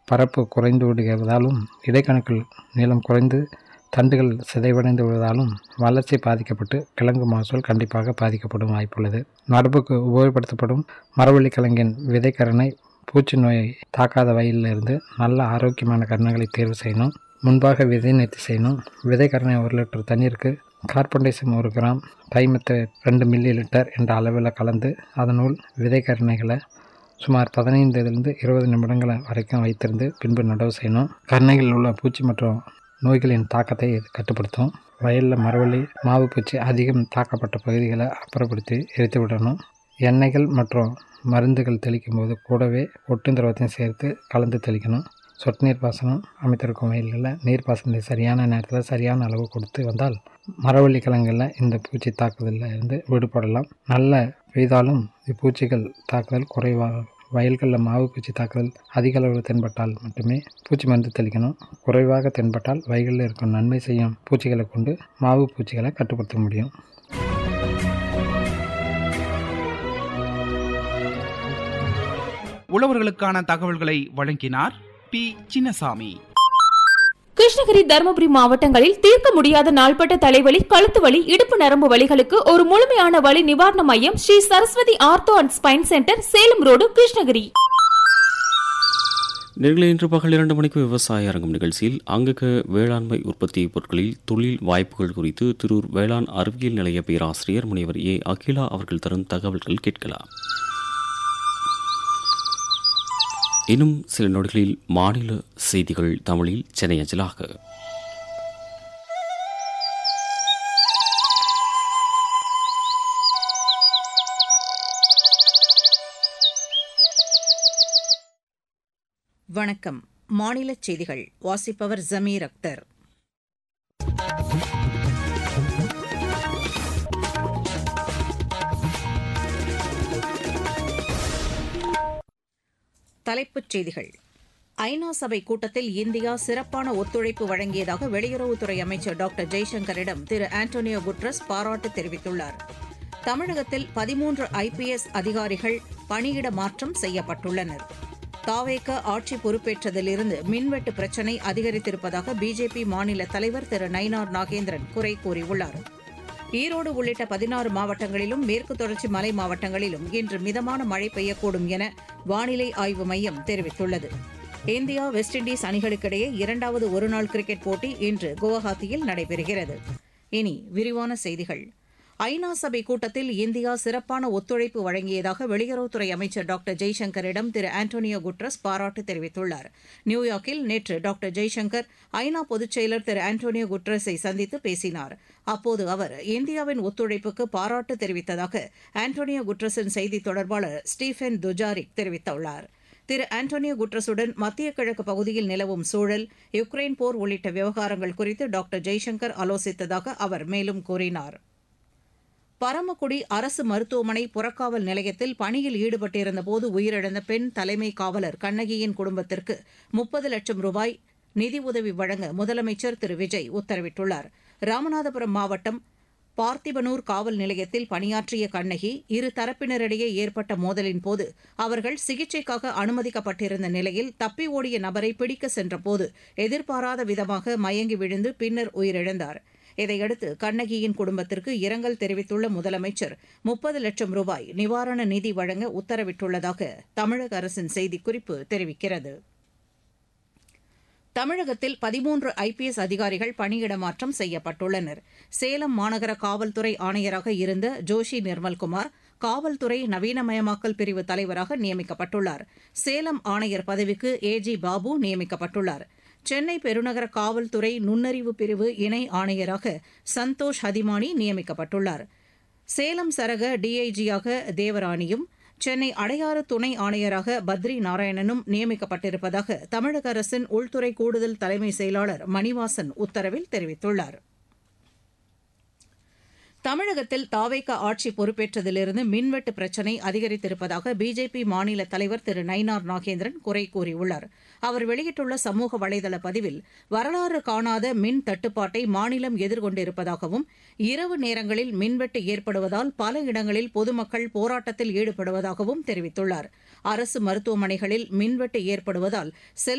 பரப்பு குறைந்து விடுவதாலும் இடைக்கணுக்கள் நீளம் குறைந்து தண்டுகள் சிதைவடைந்து விடுவதாலும் வளர்ச்சி பாதிக்கப்பட்டு கிழங்கு மகசூல் கண்டிப்பாக பாதிக்கப்படும் வாய்ப்புள்ளது நடப்புக்கு உபயோகப்படுத்தப்படும் மரவள்ளி கிழங்கின் விதைக்கரணை பூச்சி நோயை தாக்காத வயலிலிருந்து நல்ல ஆரோக்கியமான கருணைகளை தேர்வு செய்யணும் முன்பாக விதை நேர்த்தி செய்யணும் விதைக்கரணை ஒரு லிட்டர் தண்ணீருக்கு கார்பன்டைசம் ஒரு கிராம் டைமத்தை ரெண்டு மில்லி லிட்டர் என்ற அளவில் கலந்து அதனுள் விதைக்கரணைகளை சுமார் பதினைந்திலிருந்து இருபது நிமிடங்கள் வரைக்கும் வைத்திருந்து பின்பு நடவு செய்யணும் கருணைகளில் உள்ள பூச்சி மற்றும் நோய்களின் தாக்கத்தை இது கட்டுப்படுத்தும் வயலில் மரவள்ளி மாவு பூச்சி அதிகம் தாக்கப்பட்ட பகுதிகளை அப்புறப்படுத்தி எரித்து விடணும் எண்ணெய்கள் மற்றும் மருந்துகள் தெளிக்கும் போது கூடவே ஒட்டும் திரவத்தையும் சேர்த்து கலந்து தெளிக்கணும் சொட்டு நீர் பாசனம் அமைத்திருக்கும் வயல்களில் நீர் பாசனத்தை சரியான நேரத்தில் சரியான அளவு கொடுத்து வந்தால் மரவள்ளி கிழங்குகளில் இந்த பூச்சி தாக்குதலில் இருந்து விடுபடலாம் நல்ல பெய்தாலும் இப்பூச்சிகள் தாக்குதல் குறைவாக வயல்களில் மாவு பூச்சி தாக்குதல் அதிக அளவில் தென்பட்டால் மட்டுமே பூச்சி மருந்து தெளிக்கணும் குறைவாக தென்பட்டால் வயல்களில் இருக்கும் நன்மை செய்யும் பூச்சிகளை கொண்டு மாவு பூச்சிகளை கட்டுப்படுத்த முடியும் உழவர்களுக்கான தகவல்களை வழங்கினார் பி சின்னசாமி கிருஷ்ணகிரி தருமபுரி மாவட்டங்களில் தீர்க்க முடியாத நாள்பட்ட தலைவலி கழுத்து வலி இடுப்பு நரம்பு வலிகளுக்கு ஒரு முழுமையான வலி நிவாரண மையம் Sri Saraswathi ortho and spine centre Salem road Krishnagiri நேர்களை இன்று பகல் இரண்டு மணிக்கு விவசாய அரங்கம் நிகழ்ச்சியில் அங்கக வேளாண்மை உற்பத்தி பொருட்களில் தொழில் வாய்ப்புகள் குறித்து திருூர் வேளாண் அறிவியல் நிலைய பேராசிரியர் முனைவர் ஏ அகிலா அவர்கள் தரும் தகவல்கள் கேட்கலாம் இன்னும் சில நொடிகளில் மாநில செய்திகள் தமிழில் சென்னை அஞ்சலாக வணக்கம் மாநில செய்திகள் வாசிப்பவர் ஜமீர் அக்தர் தலைப்புச் செய்திகள் ஐநா சபை கூட்டத்தில் இந்தியா சிறப்பான ஒத்துழைப்பு வழங்கியதாக வெளியுறவுத்துறை அமைச்சர் டாக்டர் ஜெய்சங்கரிடம் திரு ஆண்டோனியோ குட்ரஸ் பாராட்டு தெரிவித்துள்ளார் தமிழகத்தில் பதிமூன்று ஐபிஎஸ் அதிகாரிகள் பணியிட மாற்றம் செய்யப்பட்டுள்ளனர் தாவேக ஆட்சி பொறுப்பேற்றதிலிருந்து மின்வெட்டு பிரச்சினை அதிகரித்திருப்பதாக பிஜேபி மாநில தலைவர் திரு நயினார் நாகேந்திரன் குறை கூறியுள்ளார் ஈரோடு உள்ளிட்ட பதினாறு மாவட்டங்களிலும் மேற்கு தொடர்ச்சி மலை மாவட்டங்களிலும் இன்று மிதமான மழை பெய்யக்கூடும் என வானிலை ஆய்வு மையம் தெரிவித்துள்ளது இந்தியா வெஸ்ட் இண்டீஸ் அணிகளுக்கிடையே இரண்டாவது ஒருநாள் கிரிக்கெட் போட்டி இன்று குவஹாத்தியில் நடைபெறுகிறது இனி விரிவான செய்திகள் ஐநா சபை கூட்டத்தில் இந்தியா சிறப்பான ஒத்துழைப்பு வழங்கியதாக வெளியுறவுத்துறை அமைச்சர் டாக்டர் ஜெய்சங்கரிடம் திரு ஆண்டோனியோ குட்ரஸ் பாராட்டு தெரிவித்துள்ளார் நியூயார்க்கில் நேற்று டாக்டர் ஜெய்சங்கர் ஐநா பொதுச் செயலர் திரு ஆண்டோனியோ குட்ரஸை சந்தித்து பேசினார் அப்போது அவர் இந்தியாவின் ஒத்துழைப்புக்கு பாராட்டு தெரிவித்ததாக ஆண்டோனியோ குட்ரஸின் செய்தி தொடர்பாளர் ஸ்டீஃபன் துஜாரிக் தெரிவித்துள்ளார் திரு ஆண்டோனியோ குட்ரஸுடன் மத்திய கிழக்கு பகுதியில் நிலவும் சூழல் யுக்ரைன் போர் உள்ளிட்ட விவகாரங்கள் குறித்து டாக்டர் ஜெய்சங்கர் ஆலோசித்ததாக அவர் மேலும் கூறினார் பரமக்குடி அரசு மருத்துவமனை புறக்காவல் நிலையத்தில் பணியில் ஈடுபட்டிருந்தபோது உயிரிழந்த பெண் தலைமை காவலர் கண்ணகியின் குடும்பத்திற்கு முப்பது லட்சம் ரூபாய் நிதி உதவி வழங்க முதலமைச்சர் திரு விஜய் உத்தரவிட்டுள்ளார் ராமநாதபுரம் மாவட்டம் பார்த்திபனூர் காவல் நிலையத்தில் பணியாற்றிய கண்ணகி இரு தரப்பினரிடையே ஏற்பட்ட மோதலின் போது அவர்கள் சிகிச்சைக்காக அனுமதிக்கப்பட்டிருந்த நிலையில் தப்பி ஓடிய நபரை பிடிக்க சென்றபோது எதிர்பாராத விதமாக மயங்கி விழுந்து பின்னர் உயிரிழந்தார் இதையடுத்து கண்ணகியின் குடும்பத்திற்கு இரங்கல் தெரிவித்துள்ள முதலமைச்சர் முப்பது லட்சம் ரூபாய் நிவாரண நிதி வழங்க உத்தரவிட்டுள்ளதாக தமிழக அரசின் செய்திக்குறிப்பு தெரிவிக்கிறது தமிழகத்தில் பதிமூன்று ஐபிஎஸ் அதிகாரிகள் பணியிட மாற்றம் செய்யப்பட்டுள்ளனர் சேலம் மாநகர காவல்துறை ஆணையராக இருந்த ஜோஷி நிர்மல்குமார் காவல்துறை நவீனமயமாக்கல் பிரிவு தலைவராக நியமிக்கப்பட்டுள்ளார் சேலம் ஆணையர் பதவிக்கு ஏஜி பாபு நியமிக்கப்பட்டுள்ளார் சென்னை பெருநகர காவல்துறை நுண்ணறிவு பிரிவு இணை ஆணையராக சந்தோஷ் ஹதிமானி நியமிக்கப்பட்டுள்ளார் சேலம் சரக டிஐஜியாக தேவராணியும் சென்னை அடையாறு துணை ஆணையராக பத்ரி நாராயணனும் நியமிக்கப்பட்டிருப்பதாக தமிழக அரசின் உள்துறை கூடுதல் தலைமை செயலாளர் மணிவாசன் உத்தரவில் தெரிவித்துள்ளார் தமிழகத்தில் தாவேக ஆட்சி பொறுப்பேற்றதிலிருந்து மின்வெட்டு பிரச்சினை அதிகரித்திருப்பதாக பிஜேபி மாநில தலைவர் திரு நயினார் நாகேந்திரன் குறை கூறியுள்ளார் அவர் வெளியிட்டுள்ள சமூக வலைதள பதிவில் வரலாறு காணாத மின் தட்டுப்பாட்டை மாநிலம் எதிர்கொண்டிருப்பதாகவும் இரவு நேரங்களில் மின்வெட்டு ஏற்படுவதால் பல இடங்களில் பொதுமக்கள் போராட்டத்தில் ஈடுபடுவதாகவும் தெரிவித்துள்ளார் அரசு மருத்துவமனைகளில் மின்வெட்டு ஏற்படுவதால் செல்